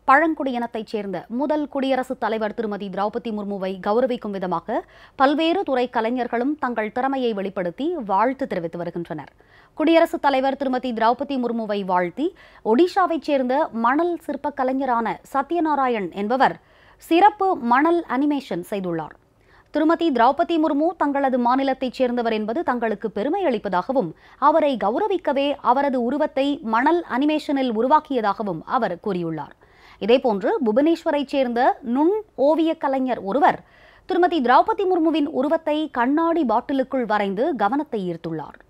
பழங்குடியினத்தைச் சேர்ந்த முதல் குடியரசுத் தலைவர் திருமதி திரௌபதி முர்முவை கௌரவிக்கும் விதமாக பல்வேறு துறை கலைஞர்களும் தங்கள் திறமையை வெளிப்படுத்தி வாழ்த்து தெரிவித்து வருகின்றனர் குடியரசுத் தலைவர் திருமதி திரௌபதி முர்முவை வாழ்த்தி ஒடிஷாவைச் சேர்ந்த மணல் சிற்பக் கலைஞரான சத்யநாராயண் என்பவர் சிறப்பு மணல் அனிமேஷன் செய்துள்ளார் திருமதி திரௌபதி முர்மு தங்களது மாநிலத்தைச் சேர்ந்தவர் என்பது தங்களுக்கு பெருமை அளிப்பதாகவும் அவரை கௌரவிக்கவே அவரது உருவத்தை மணல் அனிமேஷனில் உருவாக்கியதாகவும் அவர் கூறியுள்ளார் இதேபோன்று புவனேஸ்வரைச் சேர்ந்த நுண் ஓவியக் கலைஞர் ஒருவர் திருமதி திரௌபதி முர்முவின் உருவத்தை கண்ணாடி பாட்டிலுக்குள் வரைந்து கவனத்தை ஈர்த்துள்ளார்